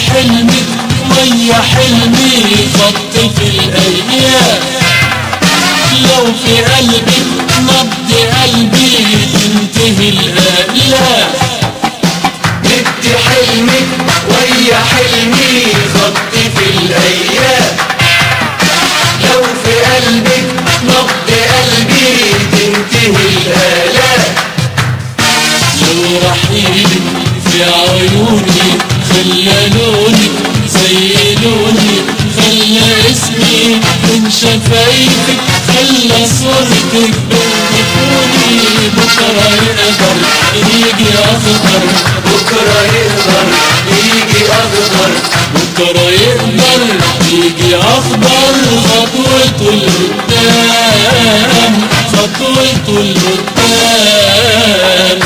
حلمي ويا حلمي خط في الأيام لو في قلبي نبض قلبي تنتهي الآلام بدي حلمي ويا حلمي خط في الأيام لو في قلبي نبض قلبي تنتهي الآلام لو رحيلي في عيوني خلى لوني زي لوني خلى اسمي من شفايفك خلى صورتك بين بكرة يقدر يجي أخضر بكرة يقدر يجي أخضر بكرة يقدر يجي أخضر خطوته لقدام خطوته لقدام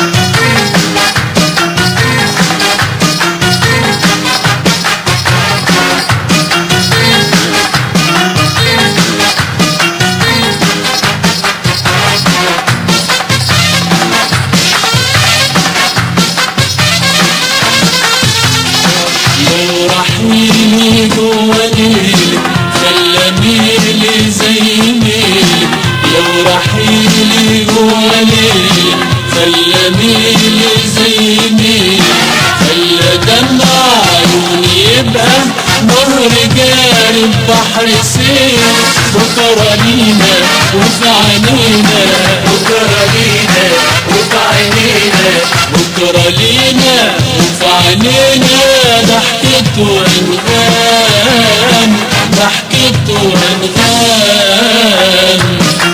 لو رحيلي جوا ليلي خلى ميلي زي ميلي لو رحيلي جوا ليلي خلى ميلي زي ميلي خلى دمع عيوني يبقى نهر جاري بحر سيل بكرة لينا وفي عينينا بكرة لينا وفي عينينا بكرة لينا وفي عينينا ضحكت وانغام ضحكت وانغام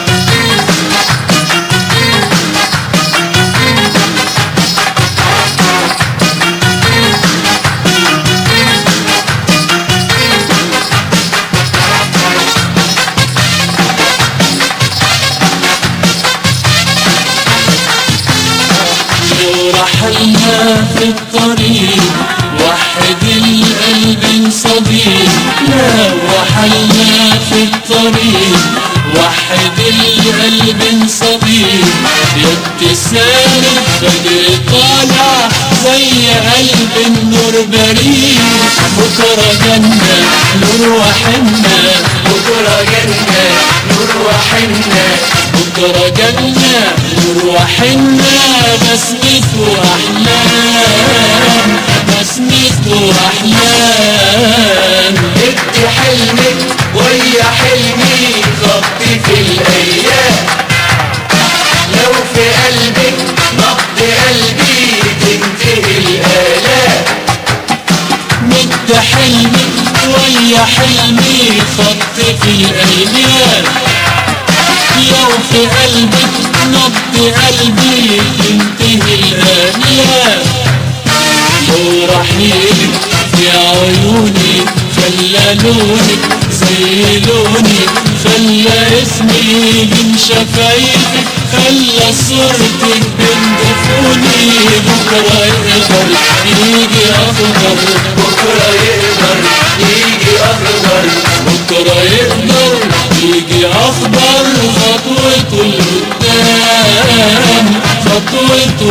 لو رحلنا في الطريق وحد القلب صديق لو رحلنا في الطريق وحد القلب صديق يا ابتسام الفجر طالع زي قلب النور بريء بكرة جنة نور وحنة بكرة جنة نور وحنة بكرة جنة نور وحنة بسمة وأحلام بسمة وأحلام بدي حلمي ويا حلمي خط في الأيام لو في قلبي نبض قلبي تنتهي الآلام مد حلمي ويا حلمي خط في الأيام لو في قلبي نبض قلبي تنتهي الآلام لو رحيلي في عيوني خلى لونك زي لوني خلى اسمي من شفايفك خلى صورتك بين جفوني بكرة يقدر يجي أخضر بكرة يقدر يجي أخضر بكرة يقدر يجي أخضر خطوته لقدام خطوته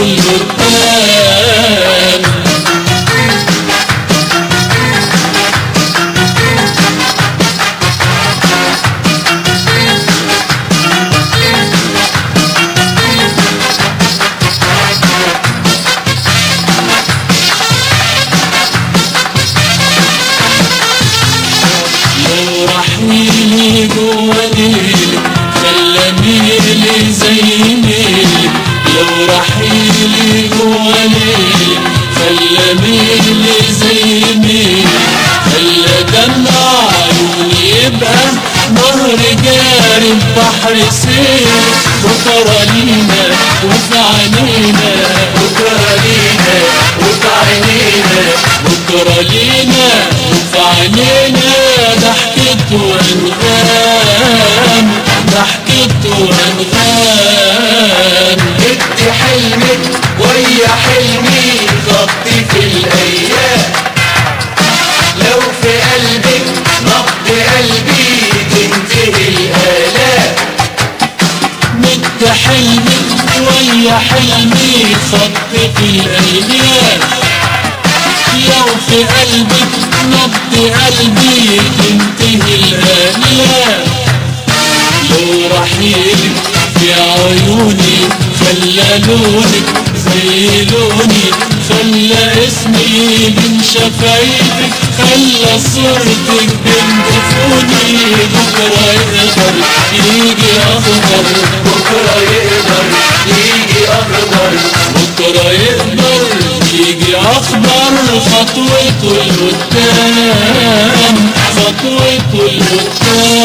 لقدام لو رحيلي جوا ليلي خلى ميلي زي ميلي لو رحيلي جوا ليلي خلى ميلي زي ميلي خلى دمع عيوني يبقى نهر جاري بحر سيل بكرة لينا وفي عينينا بكرة لينا وفي عينينا بكرة لينا وفي عينينا ضحكت وانغام ضحكت وانغام بدي حلمي ويا حلمي خط في الأيام لو في قلبي نبض قلبي تنتهي الآلام مد حلمي ويا حلمي خط في الأيام لو في قلبك نبض قلبي تنتهي الآلام لو رحيلك في عيوني خلى لونك زي لوني خلى اسمي من شفايفك خلى صورتك بين جفوني بكرة يقدر يجي أخضر بكرة يقدر يجي أخضر بكرة يقدر يجي أخضر خطوته لقدام خطوته لقدام